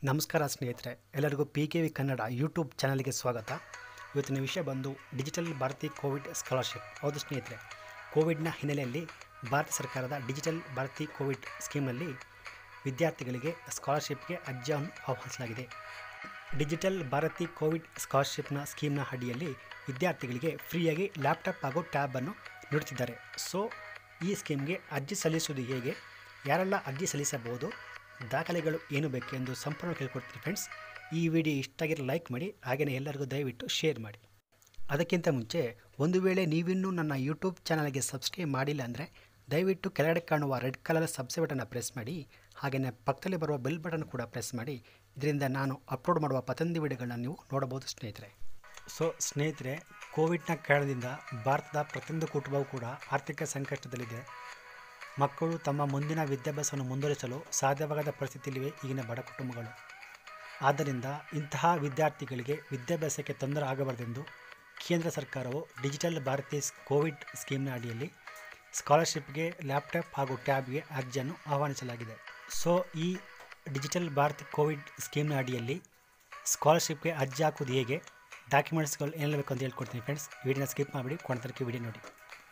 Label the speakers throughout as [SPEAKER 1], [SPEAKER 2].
[SPEAKER 1] ನಮಸ್ಕಾರ ಸ್ನೇಹಿತರೆ ಎಲ್ಲರಿಗೂ P K V Kannada YouTube ಚಾನಲ್ಗೆ ಸ್ವಾಗತ ಇವತ್ತಿನ ವಿಷಯ ಬಂದು ಡಿಜಿಟಲ್ ಭಾರತಿ ಕೋವಿಡ್ ಸ್ಕಾಲರ್ಶಿಪ್ ಹೌದು ಸ್ನೇಹಿತರೆ ಕೋವಿಡ್ನ ಹಿನ್ನೆಲೆಯಲ್ಲಿ ಭಾರತ ಸರ್ಕಾರದ ಡಿಜಿಟಲ್ ಭಾರತಿ ಕೋವಿಡ್ ಸ್ಕೀಮ್ನಲ್ಲಿ ವಿದ್ಯಾರ್ಥಿಗಳಿಗೆ ಸ್ಕಾಲರ್ಶಿಪ್ಗೆ ಅರ್ಜಿಯನ್ನು ಆಹ್ವಾನಿಸಲಾಗಿದೆ ಡಿಜಿಟಲ್ ಭಾರತಿ ಕೋವಿಡ್ ಸ್ಕಾಲರ್ಶಿಪ್ನ ಸ್ಕೀಮ್ನ ಅಡಿಯಲ್ಲಿ ವಿದ್ಯಾರ್ಥಿಗಳಿಗೆ ಫ್ರೀಯಾಗಿ ಲ್ಯಾಪ್ಟಾಪ್ ಹಾಗೂ ಟ್ಯಾಬನ್ನು ನೀಡುತ್ತಿದ್ದಾರೆ ಸೊ ಈ ಸ್ಕೀಮ್ಗೆ ಅರ್ಜಿ ಸಲ್ಲಿಸುವುದು ಹೇಗೆ ಯಾರೆಲ್ಲ ಅರ್ಜಿ ಸಲ್ಲಿಸಬಹುದು ದಾಖಲೆಗಳು ಏನು ಬೇಕೆಂದು ಸಂಪೂರ್ಣ ಕೇಳ್ಕೊಡ್ತೀನಿ ಫ್ರೆಂಡ್ಸ್ ಈ ವಿಡಿಯೋ ಇಷ್ಟ ಆಗಿರೋ ಲೈಕ್ ಮಾಡಿ ಹಾಗೆಯೇ ಎಲ್ಲರಿಗೂ ದಯವಿಟ್ಟು ಶೇರ್ ಮಾಡಿ ಅದಕ್ಕಿಂತ ಮುಂಚೆ ಒಂದು ವೇಳೆ ನೀವಿನ್ನೂ ನನ್ನ ಯೂಟ್ಯೂಬ್ ಚಾನಲ್ಗೆ ಸಬ್ಸ್ಕ್ರೈಬ್ ಮಾಡಿಲ್ಲ ಅಂದರೆ ದಯವಿಟ್ಟು ಕೆಳಗಡೆ ಕಾಣುವ ರೆಡ್ ಕಲರ್ ಸಬ್ಸ್ಕ್ರೈಬ್ ಬಟನ್ನ ಪ್ರೆಸ್ ಮಾಡಿ ಹಾಗೆಯೇ ಪಕ್ಕದಲ್ಲಿ ಬರುವ ಬೆಲ್ ಬಟನ್ ಕೂಡ ಪ್ರೆಸ್ ಮಾಡಿ ಇದರಿಂದ ನಾನು ಅಪ್ಲೋಡ್ ಮಾಡುವ ಪ್ರತಿಯೊಂದು ವಿಡಿಯೋಗಳನ್ನ ನೀವು ನೋಡಬಹುದು ಸ್ನೇಹಿತರೆ ಸೊ ಸ್ನೇಹಿತರೆ ಕೋವಿಡ್ನ ಕಾರಣದಿಂದ ಭಾರತದ ಪ್ರತಿಯೊಂದು ಕುಟುಂಬವೂ ಕೂಡ ಆರ್ಥಿಕ ಸಂಕಷ್ಟದಲ್ಲಿದೆ ಮಕ್ಕಳು ತಮ್ಮ ಮುಂದಿನ ವಿದ್ಯಾಭ್ಯಾಸವನ್ನು ಮುಂದುವರಿಸಲು ಸಾಧ್ಯವಾಗದ ಪರಿಸ್ಥಿತಿಯಲ್ಲಿವೆ ಈಗಿನ ಬಡ ಕುಟುಂಬಗಳು ಆದ್ದರಿಂದ ಇಂತಹ ವಿದ್ಯಾರ್ಥಿಗಳಿಗೆ ವಿದ್ಯಾಭ್ಯಾಸಕ್ಕೆ ತೊಂದರೆ ಆಗಬಾರದೆಂದು ಕೇಂದ್ರ ಸರ್ಕಾರವು ಡಿಜಿಟಲ್ ಭಾರತಿ ಕೋವಿಡ್ ಸ್ಕೀಮ್ನ ಅಡಿಯಲ್ಲಿ ಸ್ಕಾಲರ್ಶಿಪ್ಗೆ ಲ್ಯಾಪ್ಟಾಪ್ ಹಾಗೂ ಟ್ಯಾಬ್ಗೆ ಅರ್ಜಿಯನ್ನು ಆಹ್ವಾನಿಸಲಾಗಿದೆ ಸೊ ಈ ಡಿಜಿಟಲ್ ಭಾರತಿ ಕೋವಿಡ್ ಸ್ಕೀಮ್ನ ಅಡಿಯಲ್ಲಿ ಸ್ಕಾಲರ್ಶಿಪ್ಗೆ ಅರ್ಜಿ ಹಾಕೋದು ಹೇಗೆ ಡಾಕ್ಯುಮೆಂಟ್ಸ್ಗಳು ಏನೆಲ್ಲ ಬೇಕು ಅಂತ ಹೇಳ್ಕೊಡ್ತೀನಿ ಫ್ರೆಂಡ್ಸ್ ವಿಡಿಯೋನ ಸ್ಕಿಪ್ ಮಾಡಿಬಿಡಿ ಕೊನೆತನಕ ವಿಡಿಯೋ ನೋಡಿ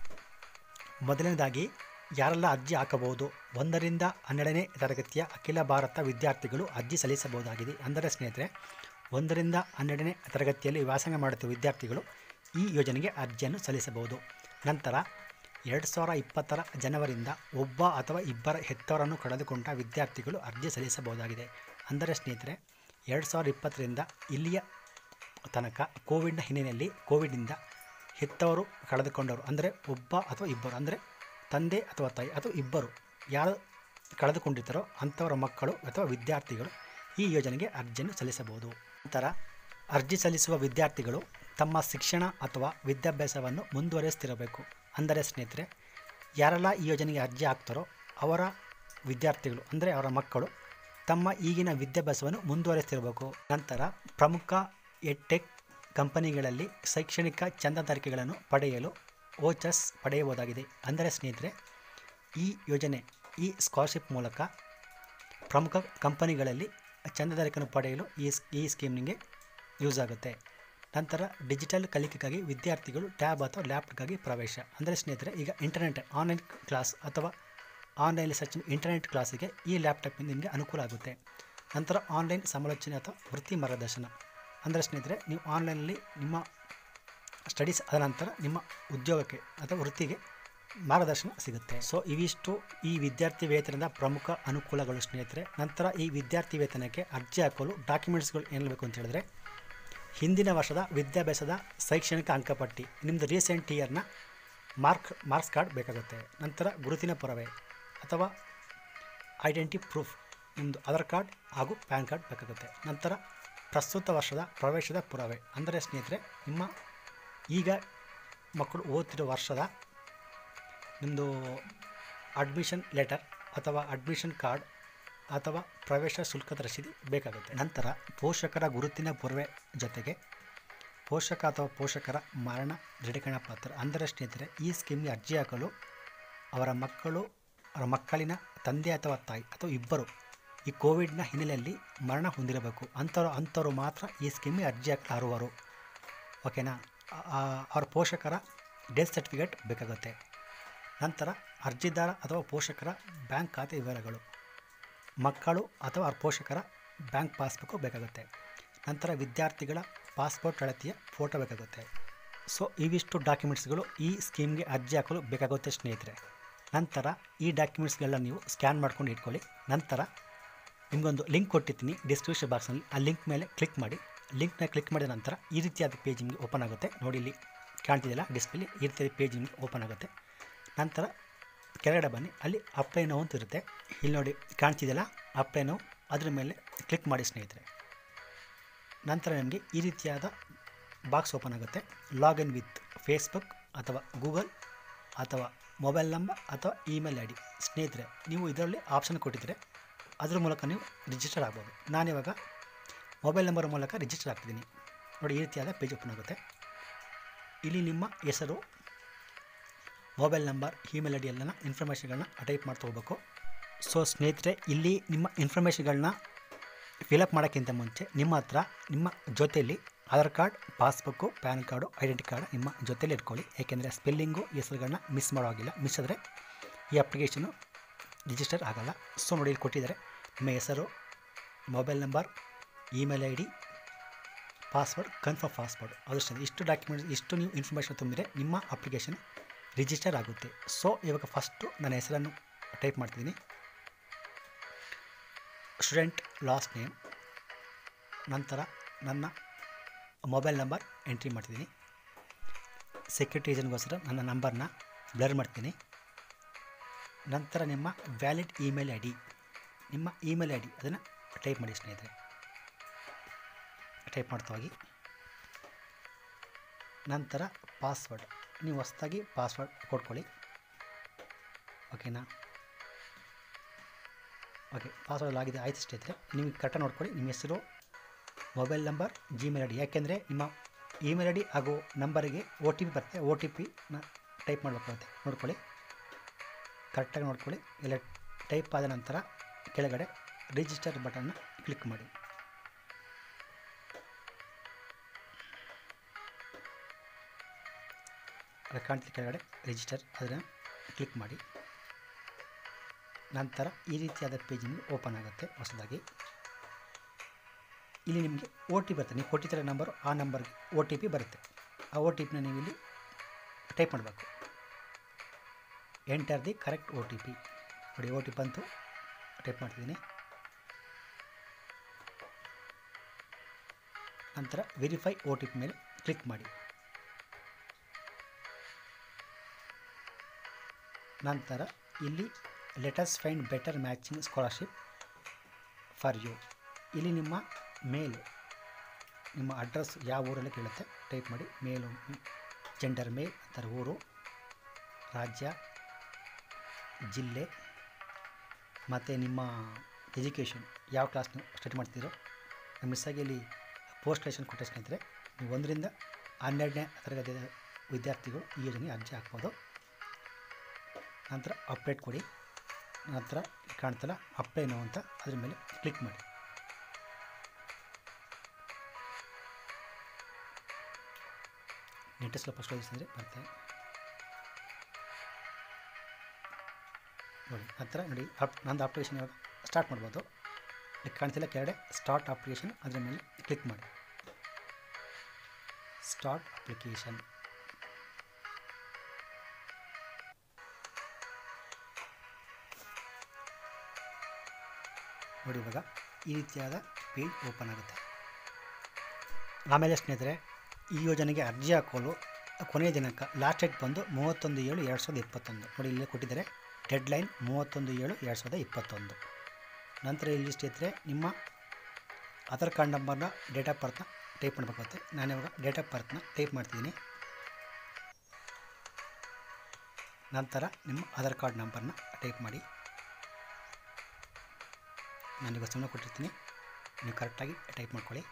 [SPEAKER 1] ಮೊದಲನೇದಾಗಿ ಯಾರೆಲ್ಲ ಅರ್ಜಿ ಹಾಕಬಹುದು ಒಂದರಿಂದ ಹನ್ನೆರಡನೇ ತರಗತಿಯ ಅಖಿಲ ಭಾರತ ವಿದ್ಯಾರ್ಥಿಗಳು ಅರ್ಜಿ ಸಲ್ಲಿಸಬಹುದಾಗಿದೆ ಅಂದರೆ ಸ್ನೇಹಿತರೆ ಒಂದರಿಂದ ಹನ್ನೆರಡನೇ ತರಗತಿಯಲ್ಲಿ ವ್ಯಾಸಂಗ ಮಾಡುತ್ತಿರುವ ವಿದ್ಯಾರ್ಥಿಗಳು ಈ ಯೋಜನೆಗೆ ಅರ್ಜಿಯನ್ನು ಸಲ್ಲಿಸಬಹುದು ನಂತರ ಎರಡು ಸಾವಿರ ಇಪ್ಪತ್ತರ ಜನವರಿಯಿಂದ ಒಬ್ಬ ಅಥವಾ ಇಬ್ಬರ ಹೆತ್ತವರನ್ನು ಕಳೆದುಕೊಂಡ ವಿದ್ಯಾರ್ಥಿಗಳು ಅರ್ಜಿ ಸಲ್ಲಿಸಬಹುದಾಗಿದೆ ಅಂದರೆ ಸ್ನೇಹಿತರೆ ಎರಡು ಸಾವಿರದ ಇಪ್ಪತ್ತರಿಂದ ಇಲ್ಲಿಯ ತನಕ ಕೋವಿಡ್ನ ಹಿನ್ನೆಲೆಯಲ್ಲಿ ಕೋವಿಡ್ನಿಂದ ಹೆತ್ತವರು ಕಳೆದುಕೊಂಡವರು ಅಂದರೆ ಒಬ್ಬ ಅಥವಾ ಇಬ್ಬರು ಅಂದರೆ ತಂದೆ ಅಥವಾ ತಾಯಿ ಅಥವಾ ಇಬ್ಬರು ಯಾರು ಕಳೆದುಕೊಂಡಿರ್ತಾರೋ ಅಂಥವರ ಮಕ್ಕಳು ಅಥವಾ ವಿದ್ಯಾರ್ಥಿಗಳು ಈ ಯೋಜನೆಗೆ ಅರ್ಜಿಯನ್ನು ಸಲ್ಲಿಸಬಹುದು ನಂತರ ಅರ್ಜಿ ಸಲ್ಲಿಸುವ ವಿದ್ಯಾರ್ಥಿಗಳು ತಮ್ಮ ಶಿಕ್ಷಣ ಅಥವಾ ವಿದ್ಯಾಭ್ಯಾಸವನ್ನು ಮುಂದುವರಿಸ್ತಿರಬೇಕು ಅಂದರೆ ಸ್ನೇಹಿತರೆ ಯಾರೆಲ್ಲ ಈ ಯೋಜನೆಗೆ ಅರ್ಜಿ ಹಾಕ್ತಾರೋ ಅವರ ವಿದ್ಯಾರ್ಥಿಗಳು ಅಂದರೆ ಅವರ ಮಕ್ಕಳು ತಮ್ಮ ಈಗಿನ ವಿದ್ಯಾಭ್ಯಾಸವನ್ನು ಮುಂದುವರಿಸ್ತಿರಬೇಕು ನಂತರ ಪ್ರಮುಖ ಎಡ್ಟೆಕ್ ಕಂಪನಿಗಳಲ್ಲಿ ಶೈಕ್ಷಣಿಕ ಚಂದಾದಾರಿಕೆಗಳನ್ನು ಪಡೆಯಲು ಓಚಸ್ ಪಡೆಯಬಹುದಾಗಿದೆ ಅಂದರೆ ಸ್ನೇಹಿತರೆ ಈ ಯೋಜನೆ ಈ ಸ್ಕಾಲರ್ಶಿಪ್ ಮೂಲಕ ಪ್ರಮುಖ ಕಂಪನಿಗಳಲ್ಲಿ ಚಂದಾದಾರಿಕೆಯನ್ನು ಪಡೆಯಲು ಈ ಸ್- ಈ ಸ್ಕೀಮ್ ನಿಮಗೆ ಯೂಸ್ ಆಗುತ್ತೆ ನಂತರ ಡಿಜಿಟಲ್ ಕಲಿಕೆಗಾಗಿ ವಿದ್ಯಾರ್ಥಿಗಳು ಟ್ಯಾಬ್ ಅಥವಾ ಲ್ಯಾಪ್ಟಾಪ್ಗಾಗಿ ಪ್ರವೇಶ ಅಂದರೆ ಸ್ನೇಹಿತರೆ ಈಗ ಇಂಟರ್ನೆಟ್ ಆನ್ಲೈನ್ ಕ್ಲಾಸ್ ಅಥವಾ ಆನ್ಲೈನ್ ಸರ್ಚ್ ಇಂಟರ್ನೆಟ್ ಕ್ಲಾಸಿಗೆ ಈ ಲ್ಯಾಪ್ಟಾಪಿಂದ ನಿಮಗೆ ಅನುಕೂಲ ಆಗುತ್ತೆ ನಂತರ ಆನ್ಲೈನ್ ಸಮಾಲೋಚನೆ ಅಥವಾ ವೃತ್ತಿ ಮಾರ್ಗದರ್ಶನ ಅಂದರೆ ಸ್ನೇಹಿತರೆ ನೀವು ಆನ್ಲೈನಲ್ಲಿ ನಿಮ್ಮ ಸ್ಟಡೀಸ್ ಆದ ನಂತರ ನಿಮ್ಮ ಉದ್ಯೋಗಕ್ಕೆ ಅಥವಾ ವೃತ್ತಿಗೆ ಮಾರ್ಗದರ್ಶನ ಸಿಗುತ್ತೆ ಸೊ ಇವಿಷ್ಟು ಈ ವಿದ್ಯಾರ್ಥಿ ವೇತನದ ಪ್ರಮುಖ ಅನುಕೂಲಗಳು ಸ್ನೇಹಿತರೆ ನಂತರ ಈ ವಿದ್ಯಾರ್ಥಿ ವೇತನಕ್ಕೆ ಅರ್ಜಿ ಹಾಕಲು ಡಾಕ್ಯುಮೆಂಟ್ಸ್ಗಳು ಏನಿರಬೇಕು ಅಂತ ಹೇಳಿದ್ರೆ ಹಿಂದಿನ ವರ್ಷದ ವಿದ್ಯಾಭ್ಯಾಸದ ಶೈಕ್ಷಣಿಕ ಅಂಕಪಟ್ಟಿ ನಿಮ್ಮದು ರೀಸೆಂಟ್ ಇಯರ್ನ ಮಾರ್ಕ್ ಮಾರ್ಕ್ಸ್ ಕಾರ್ಡ್ ಬೇಕಾಗುತ್ತೆ ನಂತರ ಗುರುತಿನ ಪುರಾವೆ ಅಥವಾ ಐಡೆಂಟಿ ಪ್ರೂಫ್ ನಿಮ್ಮದು ಆಧಾರ್ ಕಾರ್ಡ್ ಹಾಗೂ ಪ್ಯಾನ್ ಕಾರ್ಡ್ ಬೇಕಾಗುತ್ತೆ ನಂತರ ಪ್ರಸ್ತುತ ವರ್ಷದ ಪ್ರವೇಶದ ಪುರಾವೆ ಅಂದರೆ ಸ್ನೇಹಿತರೆ ನಿಮ್ಮ ಈಗ ಮಕ್ಕಳು ಓದ್ತಿರೋ ವರ್ಷದ ನಿಮ್ಮದು ಅಡ್ಮಿಷನ್ ಲೆಟರ್ ಅಥವಾ ಅಡ್ಮಿಷನ್ ಕಾರ್ಡ್ ಅಥವಾ ಪ್ರವೇಶ ಶುಲ್ಕದ ರಸೀದಿ ಬೇಕಾಗುತ್ತೆ ನಂತರ ಪೋಷಕರ ಗುರುತಿನ ಪುರಾವೆ ಜೊತೆಗೆ ಪೋಷಕ ಅಥವಾ ಪೋಷಕರ ಮರಣ ದೃಢೀಕರಣ ಪತ್ರ ಅಂದರೆ ಸ್ನೇಹಿತರೆ ಈ ಸ್ಕೀಮ್ಗೆ ಅರ್ಜಿ ಹಾಕಲು ಅವರ ಮಕ್ಕಳು ಅವರ ಮಕ್ಕಳಿನ ತಂದೆ ಅಥವಾ ತಾಯಿ ಅಥವಾ ಇಬ್ಬರು ಈ ಕೋವಿಡ್ನ ಹಿನ್ನೆಲೆಯಲ್ಲಿ ಮರಣ ಹೊಂದಿರಬೇಕು ಅಂಥವ್ರು ಅಂಥವ್ರು ಮಾತ್ರ ಈ ಸ್ಕೀಮ್ಗೆ ಅರ್ಜಿ ಹಾಕಲು ಅರ್ಹರು ಓಕೆನಾ ಆ- ಆ- ಅವ್ರ ಪೋಷಕರ ಡೆತ್ ಸರ್ಟಿಫಿಕೇಟ್ ಬೇಕಾಗುತ್ತೆ ನಂತರ ಅರ್ಜಿದಾರ ಅಥವಾ ಪೋಷಕರ ಬ್ಯಾಂಕ್ ಖಾತೆ ವಿವರಗಳು ಮಕ್ಕಳು ಅಥವಾ ಅವ್ರ ಪೋಷಕರ ಬ್ಯಾಂಕ್ ಪಾಸ್ಬುಕ್ಕು ಬೇಕಾಗುತ್ತೆ ನಂತರ ವಿದ್ಯಾರ್ಥಿಗಳ ಪಾಸ್ಪೋರ್ಟ್ ಅಳತೆಯ ಫೋಟೋ ಬೇಕಾಗುತ್ತೆ ಸೊ ಇವಿಷ್ಟು ಡಾಕ್ಯುಮೆಂಟ್ಸ್ಗಳು ಈ ಸ್ಕೀಮ್ಗೆ ಅರ್ಜಿ ಹಾಕಲು ಬೇಕಾಗುತ್ತೆ ಸ್ನೇಹಿತರೆ ನಂತರ ಈ ಡಾಕ್ಯುಮೆಂಟ್ಸ್ಗಳನ್ನ ನೀವು ಸ್ಕ್ಯಾನ್ ಮಾಡ್ಕೊಂಡು ಇಟ್ಕೊಳ್ಳಿ ನಂತರ ನಿಮಗೊಂದು ಲಿಂಕ್ ಕೊಟ್ಟಿರ್ತೀನಿ ಡಿಸ್ಕ್ರಿಪ್ಷನ್ ಬಾಕ್ಸ್ನಲ್ಲಿ ಆ ಲಿಂಕ್ ಮೇಲೆ ಕ್ಲಿಕ್ ಮಾಡಿ ಲಿಂಕ್ನ ಕ್ಲಿಕ್ ಮಾಡಿದ ನಂತರ ಈ ರೀತಿಯಾದ ಪೇಜ್ ನಿಮಗೆ ಓಪನ್ ಆಗುತ್ತೆ ನೋಡಿ ಇಲ್ಲಿ ಕಾಣ್ತಿದೆಯಲ್ಲ ಡಿಸ್ಪ್ಲೇ ಈ ರೀತಿಯಾದ ಪೇಜ್ ನಿಮಗೆ ಓಪನ್ ಆಗುತ್ತೆ ನಂತರ ಕೆಳಗಡೆ ಬನ್ನಿ ಅಲ್ಲಿ ಅಪ್ಲೈ ನೋವು ಅಂತ ಇರುತ್ತೆ ಇಲ್ಲಿ ನೋಡಿ ಕಾಣ್ತಿದೆಯಲ್ಲ ಅಪ್ಲೈ ನೋವು ಅದ್ರ ಮೇಲೆ ಕ್ಲಿಕ್ ಮಾಡಿ ಸ್ನೇಹಿತರೆ ನಂತರ ನಿಮಗೆ ಈ ರೀತಿಯಾದ ಬಾಕ್ಸ್ ಓಪನ್ ಆಗುತ್ತೆ ಲಾಗಿನ್ ವಿತ್ ಫೇಸ್ಬುಕ್ ಅಥವಾ ಗೂಗಲ್ ಅಥವಾ ಮೊಬೈಲ್ ನಂಬರ್ ಅಥವಾ ಇಮೇಲ್ ಐ ಡಿ ಸ್ನೇಹಿತರೆ ನೀವು ಇದರಲ್ಲಿ ಆಪ್ಷನ್ ಕೊಟ್ಟಿದ್ದರೆ ಅದ್ರ ಮೂಲಕ ನೀವು ರಿಜಿಸ್ಟರ್ ಆಗ್ಬೋದು ನಾನಿವಾಗ ಮೊಬೈಲ್ ನಂಬರ್ ಮೂಲಕ ರಿಜಿಸ್ಟರ್ ಆಗ್ತಿದ್ದೀನಿ ನೋಡಿ ಈ ರೀತಿಯಾದ ಪೇಜ್ ಓಪನ್ ಆಗುತ್ತೆ ಇಲ್ಲಿ ನಿಮ್ಮ ಹೆಸರು mobile number email I D ಎಲ್ಲ ಇನ್ಫಾರ್ಮೇಷನ್ಗಳನ್ನ ಟೈಪ್ ಮಾಡ್ತಾ ಹೋಗ್ಬೇಕು ಸೊ ಸ್ನೇಹಿತರೆ ಇಲ್ಲಿ ನಿಮ್ಮ ಇನ್ಫಾರ್ಮೇಷನ್ಗಳನ್ನ ಫಿಲಪ್ ಮಾಡೋಕ್ಕಿಂತ ಮುಂಚೆ ನಿಮ್ಮ ಹತ್ರ ನಿಮ್ಮ ಜೊತೆಯಲ್ಲಿ Aadhaar card passbook PAN card identity card ನಿಮ್ಮ ಜೊತೆಲಿ ಇಟ್ಕೊಳ್ಳಿ ಏಕೆಂದರೆ ಸ್ಪೆಲ್ಲಿಂಗು ಹೆಸರುಗಳನ್ನ ಮಿಸ್ ಮಾಡೋ ಹಾಗಿಲ್ಲ ಮಿಸ್ ಆದರೆ ಈ ಅಪ್ಲಿಕೇಶನು ರಿಜಿಸ್ಟರ್ ಆಗಲ್ಲ ಸೊ ನೋಡಿ ಇಲ್ಲಿ ಕೊಟ್ಟಿದ್ದಾರೆ ನಿಮ್ಮ ಹೆಸರು mobile number email I D password confirm password ಅದಷ್ಟೇ ಇಷ್ಟು ಡಾಕ್ಯುಮೆಂಟ್ಸ್ ಇಷ್ಟು ನೀವು ಇನ್ಫಾರ್ಮೇಷನ್ ತುಂಬಿದರೆ ನಿಮ್ಮ ಅಪ್ಲಿಕೇಶನ್ ರಿಜಿಸ್ಟರ್ ಆಗುತ್ತೆ ಸೊ ಇವಾಗ ಫಸ್ಟು ನನ್ನ ಹೆಸರನ್ನು ಟೈಪ್ ಮಾಡ್ತಿದ್ದೀನಿ ಸ್ಟೂಡೆಂಟ್ ಲಾಸ್ಟ್ ನೇಮ್ ನಂತರ ನನ್ನ ಮೊಬೈಲ್ ನಂಬರ್ ಎಂಟ್ರಿ ಮಾಡ್ತಿದ್ದೀನಿ ಸೆಕ್ಯೂರಿಟಿ ರೀಸನ್ಗೋಸ್ಕರ ನನ್ನ ನಂಬರ್ನ ಬ್ಲರ್ ಮಾಡ್ತೀನಿ ನಂತರ ನಿಮ್ಮ ವ್ಯಾಲಿಡ್ ಇಮೇಲ್ ಐ ಡಿ ನಿಮ್ಮ ಇಮೇಲ್ ಐ ಡಿ ಅದನ್ನು ಟೈಪ್ ಮಾಡಿ ಸ್ನೇಹಿತರೆ ಟೈಪ್ ಮಾಡ್ತಾ ಹೋಗಿ ನಂತರ ಪಾಸ್ವರ್ಡ್ ನೀವು ಹೊಸದಾಗಿ ಪಾಸ್ವರ್ಡ್ ಕೊಟ್ಕೊಳ್ಳಿ ಓಕೆನಾ ಓಕೆ ಪಾಸ್ವರ್ಡ್ ಆಗಿದೆ ಆಯ್ತು ಸ್ನೇಹಿತರೆ ನಿಮಗೆ ಕರೆಕ್ಟಾಗಿ ನೋಡ್ಕೊಳ್ಳಿ ನಿಮ್ಮ ಹೆಸರು mobile number Gmail I D ಯಾಕೆಂದರೆ ನಿಮ್ಮ ಇಮೇಲ್ ಐ ಡಿ ಹಾಗೂ ನಂಬರಿಗೆ ಒ ಟಿ ಪಿ ಬರುತ್ತೆ ಒ ಟಿ ಪಿನ ಟೈಪ್ ಮಾಡಬೇಕಾಗುತ್ತೆ ನೋಡ್ಕೊಳ್ಳಿ ಕರೆಕ್ಟಾಗಿ ನೋಡ್ಕೊಳ್ಳಿ ಎಲ್ಲ ಟೈಪ್ ಆದ ನಂತರ ಕೆಳಗಡೆ ರಿಜಿಸ್ಟರ್ ಬಟನ್ನ ಕ್ಲಿಕ್ ಮಾಡಿ ಅದು ಕಾಣ್ತಿದೆ ಕೆಳಗಡೆ ರಿಜಿಸ್ಟರ್ ಅದನ್ನು ಕ್ಲಿಕ್ ಮಾಡಿ ನಂತರ ಈ ರೀತಿಯಾದ ಪೇಜ್ ನಿಮಗೆ ಓಪನ್ ಆಗುತ್ತೆ ಹೊಸದಾಗಿ ಇಲ್ಲಿ ನಿಮಗೆ ಒ ಟಿ ಬರುತ್ತೆ ನೀವು ಕೊಟ್ಟಿದ್ದಾರೆ ನಂಬರು ಆ ನಂಬರ್ಗೆ ಒ ಟಿ ಪಿ ಬರುತ್ತೆ ಆ ಒ ಟಿ ಪಿನ ನೀವು ಇಲ್ಲಿ ಟೈಪ್ ಮಾಡಬೇಕು enter the correct O T P ನೋಡಿ ಒ ಟಿ ಪಿ ಬಂತು ಟೈಪ್ ಮಾಡ್ತಿದ್ದೀನಿ ನಂತರ ವೆರಿಫೈ ಒ ಟಿ ಪಿ ಮೇಲೆ ಕ್ಲಿಕ್ ಮಾಡಿ ನಂತರ ಇಲ್ಲಿ let's find better matching scholarship for you ಇಲ್ಲಿ ನಿಮ್ಮ ಮೇಲ್ ನಿಮ್ಮ ಅಡ್ರೆಸ್ ಯಾವ ಊರಲ್ಲಿ ಕೇಳುತ್ತೆ ಟೈಪ್ ಮಾಡಿ ಮೇಲು ಜೆಂಡರ್ ಮೇಲ್ ಅಂತಾರೆ ಊರು ರಾಜ್ಯ ಜಿಲ್ಲೆ ಮತ್ತು ನಿಮ್ಮ ಎಜುಕೇಷನ್ ಯಾವ ಕ್ಲಾಸ್ ನೀವು ಸ್ಟಡಿ ಮಾಡ್ತಿರೋ ಮಿಸ್ಸಾಗಿ ಇಲ್ಲಿ ಪೋಸ್ಟ್ ಗ್ರೇಷನ್ ಕೊಟ್ಟ ಸ್ನೇಹಿತರೆ ನೀವು ಒಂದರಿಂದ ಹನ್ನೆರಡನೇ ತರಗತಿಯ ವಿದ್ಯಾರ್ಥಿಗಳು ಈ ಯೋಜನೆಗೆ ಅರ್ಜಿ ಹಾಕ್ಬೋದು ನಂತರ ಅಪ್ಡೇಟ್ ಕೊಡಿ ನಂತರ ಕಾಣ್ತಲ್ಲ ಅಪ್ಲೈ ನೋ ಅಂತ ಅದ್ರ ಮೇಲೆ ಕ್ಲಿಕ್ ಮಾಡಿ ನೆಟ್ ಸ್ವಲ್ಪ ಸ್ಟೋರಿಸಿದ್ರೆ ಬರ್ತದೆ ನೋಡಿ ನಂತರ ನೋಡಿ ಅಪ್ ನಂದು ಅಪ್ಲಿಕೇಶನ್ ಇವಾಗ ಸ್ಟಾರ್ಟ್ ಮಾಡ್ಬೋದು ಇಲ್ಲಿ ಕಾಣ್ತಿಲ್ಲ ಕೆಳಗಡೆ ಸ್ಟಾರ್ಟ್ ಅಪ್ಲಿಕೇಶನ್ ಅದರ ಮೇಲೆ ಕ್ಲಿಕ್ ಮಾಡಿ ಸ್ಟಾರ್ಟ್ ಅಪ್ಲಿಕೇಶನ್ ನೋಡಿ ಇವಾಗ ಈ ರೀತಿಯಾದ ಪೇಜ್ ಓಪನ್ ಆಗುತ್ತೆ ಆಮೇಲೆ ಸ್ನೇಹಿತರೆ ಈ ಯೋಜನೆಗೆ ಅರ್ಜಿ ಹಾಕಲು ಕೊನೆಯ ದಿನಾಂಕ ಲಾಸ್ಟ್ ಡೇಟ್ ಬಂದು ಮೂವತ್ತೊಂದು ಏಳು ಎರಡು ಸಾವಿರದ ಇಪ್ಪತ್ತೊಂದು ನೋಡಿ ಇಲ್ಲೇ ಕೊಟ್ಟಿದ್ದಾರೆ ಡೆಡ್ ಲೈನ್ ಮೂವತ್ತೊಂದು ಏಳು ಎರಡು ಸಾವಿರದ ಇಪ್ಪತ್ತೊಂದು ನಂತರ ಇಲ್ಲಿ ಸ್ನೇಹಿತರೆ ನಿಮ್ಮ ಆಧಾರ್ ಕಾರ್ಡ್ ನಂಬರ್ನ ಡೇಟ್ ಆಫ್ ಬರ್ತ್ನ ಟೈಪ್ ಮಾಡಬೇಕಾಗುತ್ತೆ ನಾನಿವಾಗ ಡೇಟ್ ಆಫ್ ಬರ್ತ್ನ ಟೈಪ್ ಮಾಡ್ತಿದ್ದೀನಿ ನಂತರ ನಿಮ್ಮ ಆಧಾರ್ ಕಾರ್ಡ್ ನಂಬರ್ನ ಟೈಪ್ ಮಾಡಿ ನಾನೀಗ ಸುಮ್ಮನೆ ಕೊಟ್ಟಿರ್ತೀನಿ ನೀವು ಕರೆಕ್ಟಾಗಿ ಟೈಪ್ ಮಾಡ್ಕೊಳ್ಳಿ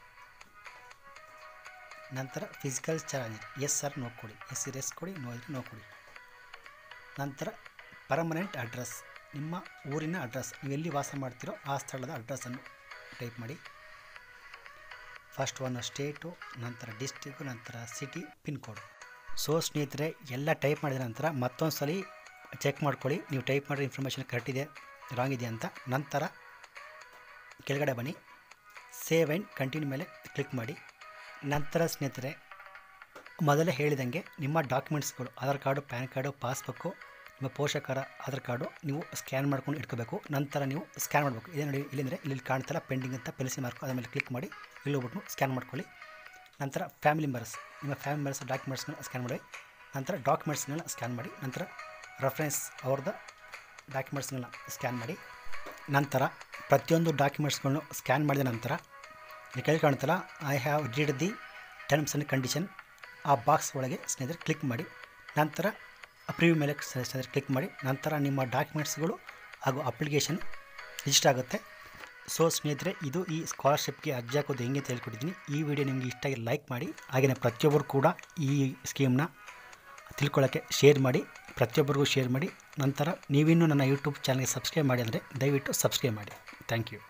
[SPEAKER 1] ನಂತರ physical charge yes or no ಕೊಡಿ ಎಸ್ ಇರ್ ಎಸ್ ಕೊಡಿ ನೋ ಇದ್ರೆ ನೋ ಕೊಡಿ ನಂತರ ಪರ್ಮನೆಂಟ್ ಅಡ್ರೆಸ್ ನಿಮ್ಮ ಊರಿನ ಅಡ್ರೆಸ್ ನೀವು ಎಲ್ಲಿ ವಾಸ ಮಾಡ್ತೀರೋ ಆ ಸ್ಥಳದ ಅಡ್ರೆಸ್ಸನ್ನು ಟೈಪ್ ಮಾಡಿ ಫಸ್ಟ್ ಒನ್ ಸ್ಟೇಟು ನಂತರ ಡಿಸ್ಟಿಕ್ಕು ನಂತರ ಸಿಟಿ ಪಿನ್ ಕೋಡ್ ಸೊ ಸ್ನೇಹಿತರೆ ಎಲ್ಲ ಟೈಪ್ ಮಾಡಿದ ನಂತರ ಮತ್ತೊಂದು ಸಲ ಚೆಕ್ ಮಾಡ್ಕೊಳ್ಳಿ ನೀವು ಟೈಪ್ ಮಾಡಿರೋ ಇನ್ಫಾರ್ಮೇಷನ್ ಕರೆಕ್ಟ್ ಇದೆ ರಾಂಗ್ ಇದೆ ಅಂತ ನಂತರ ಕೆಳಗಡೆ ಬನ್ನಿ ಸೇವ್ ಆ್ಯಂಡ್ ಕಂಟಿನ್ಯೂ ಮೇಲೆ ಕ್ಲಿಕ್ ಮಾಡಿ ನಂತರ ಸ್ನೇಹಿತರೆ ಮೊದಲೇ ಹೇಳಿದಂಗೆ ನಿಮ್ಮ ಡಾಕ್ಯುಮೆಂಟ್ಸ್ಗಳು Aadhaar card PAN card passbook ನಿಮ್ಮ ಪೋಷಕರ ಆಧಾರ್ ಕಾರ್ಡು ನೀವು ಸ್ಕ್ಯಾನ್ ಮಾಡ್ಕೊಂಡು ಇಟ್ಕೋಬೇಕು ನಂತರ ನೀವು ಸ್ಕ್ಯಾನ್ ಮಾಡಬೇಕು ಇದೇ ನೋಡಿ ಇಲ್ಲಿಂದರೆ ಇಲ್ಲಿ ಕಾಣ್ತಲ್ಲ ಪೆಂಡಿಂಗ್ ಅಂತ ಪೆನ್ಸಿಲ್ ಮಾರ್ಕು ಅದ್ರ ಮೇಲೆ ಕ್ಲಿಕ್ ಮಾಡಿ ಇಲ್ಲಿ ಹೋಗ್ಬಿಟ್ಟು ಸ್ಕ್ಯಾನ್ ಮಾಡ್ಕೊಳ್ಳಿ ನಂತರ ಫ್ಯಾಮಿಲಿ ಮೆಂಬರ್ಸ್ ನಿಮ್ಮ ಫ್ಯಾಮಿಲಿ ಮೆಂಬರ್ಸ್ ಡಾಕ್ಯುಮೆಂಟ್ಸ್ನ ಸ್ಕ್ಯಾನ್ ಮಾಡಿ ನಂತರ ಡಾಕ್ಯುಮೆಂಟ್ಸ್ಗಳನ್ನ ಸ್ಕ್ಯಾನ್ ಮಾಡಿ ನಂತರ ರೆಫರೆನ್ಸ್ ಅವ್ರದ್ದು ಡಾಕ್ಯುಮೆಂಟ್ಸ್ಗಳನ್ನ ಸ್ಕ್ಯಾನ್ ಮಾಡಿ ನಂತರ ಪ್ರತಿಯೊಂದು ಡಾಕ್ಯುಮೆಂಟ್ಸ್ಗಳನ್ನು ಸ್ಕ್ಯಾನ್ ಮಾಡಿದ ನಂತರ ಇಲ್ಲಿ ಕೆಳಗೆ ಕಾಣುತ್ತಲ್ಲ I have read the terms and condition ಆ ಬಾಕ್ಸ್ ಒಳಗೆ ಸ್ನೇಹಿತರೆ ಕ್ಲಿಕ್ ಮಾಡಿ ನಂತರ ಪ್ರಿವ್ಯೂ ಮೇಲೆ ಸ್ನೇಹಿತರೆ ಕ್ಲಿಕ್ ಮಾಡಿ ನಂತರ ನಿಮ್ಮ ಡಾಕ್ಯುಮೆಂಟ್ಸ್ಗಳು ಹಾಗೂ ಅಪ್ಲಿಕೇಶನ್ ರಿಜಿಸ್ಟರ್ ಆಗುತ್ತೆ ಸೊ ಸ್ನೇಹಿತರೆ ಇದು ಈ ಸ್ಕಾಲರ್ಶಿಪ್ಗೆ ಅರ್ಜಿ ಹಾಕೋದು ಹೆಂಗೆ ಅಂತ ಹೇಳ್ಕೊಟ್ಟಿದ್ದೀನಿ ಈ ವಿಡಿಯೋ ನಿಮಗೆ ಇಷ್ಟ ಆಗಿ ಲೈಕ್ ಮಾಡಿ ಹಾಗೆಯೇ ಪ್ರತಿಯೊಬ್ಬರು ಕೂಡ ಈ ಸ್ಕೀಮ್ನ ತಿಳ್ಕೊಳ್ಳೋಕ್ಕೆ ಶೇರ್ ಮಾಡಿ ಪ್ರತಿಯೊಬ್ಬರಿಗೂ ಶೇರ್ ಮಾಡಿ ನಂತರ ನೀವಿನ್ನೂ ನನ್ನ ಯೂಟ್ಯೂಬ್ ಚಾನಲ್ಗೆ ಸಬ್ಸ್ಕ್ರೈಬ್ ಮಾಡಿ ಅಂದರೆ ದಯವಿಟ್ಟು ಸಬ್ಸ್ಕ್ರೈಬ್ ಮಾಡಿ ಥ್ಯಾಂಕ್ ಯು